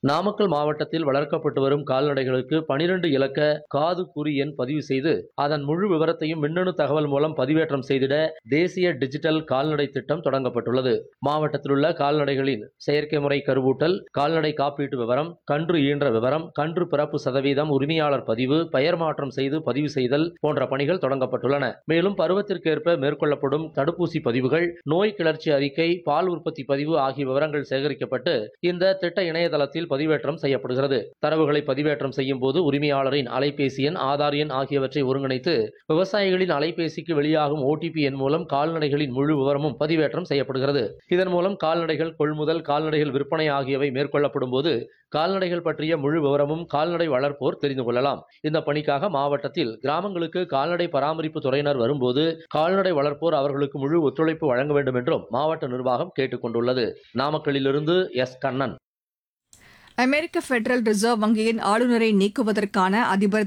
நாமக்கல் மாவட்டத்தில் வளர்க்கப்பட்டு வரும் கால்நடைகளுக்கு பனிரெண்டு இலக்க காது குறி எண் பதிவு செய்து அதன் முழு விவரத்தையும் மின்னணு தகவல் மூலம் பதிவேற்றம் செய்திட தேசிய டிஜிட்டல் கால்நடை திட்டம் தொடங்கப்பட்டுள்ளது மாவட்டத்தில் உள்ள கால்நடைகளின் செயற்கை முறை கருவூட்டல் கால்நடை காப்பீட்டு விவரம் கன்று ஈன்ற விவரம் கன்று பிறப்பு சதவீதம் உரிமையாளர் பதிவு பெயர் மாற்றம் செய்து பதிவு செய்தல் போன்ற பணிகள் தொடங்கப்பட்டுள்ளன மேலும் பருவத்திற்கேற்ப மேற்கொள்ளப்படும் தடுப்பூசி பதிவுகள் நோய் கிளர்ச்சி அறிக்கை பால் உற்பத்தி பதிவு ஆகிய விவரங்கள் சேகரிக்கப்பட்டு இந்த திட்ட இணையதளத்தில் பதிவேற்றம் செய்யப்படுகிறது தரவுகளை பதிவேற்றம் செய்யும் போது உரிமையாளரின் அலைபேசி எண் ஆதார் எண் ஆகியவற்றை ஒருங்கிணைத்து விவசாயிகளின் அலைபேசிக்கு வெளியாகும் ஓடிபி எண் மூலம் கால்நடைகளின் முழு விவரமும் பதிவேற்றம் செய்யப்படுகிறது இதன் மூலம் கால்நடைகள் கொள்முதல் கால்நடைகள் விற்பனை ஆகியவை மேற்கொள்ளப்படும் போது கால்நடைகள் பற்றிய முழு விவரமும் கால்நடை வளர்ப்போர் தெரிந்து கொள்ளலாம் இந்த பணிக்காக மாவட்டத்தில் கிராமங்களுக்கு கால்நடை பராமரிப்பு துறையினர் வரும்போது கால்நடை வளர்ப்போர் அவர்களுக்கு முழு ஒத்துழைப்பு வழங்க வேண்டும் என்றும் மாவட்ட நிர்வாகம் கேட்டுக் கொண்டுள்ளது நாமக்கல்லிலிருந்து எஸ் கண்ணன் அமெரிக்க ஃபெடரல் ரிசர்வ் வங்கியின் ஆளுநரை நீக்குவதற்கான அதிபர்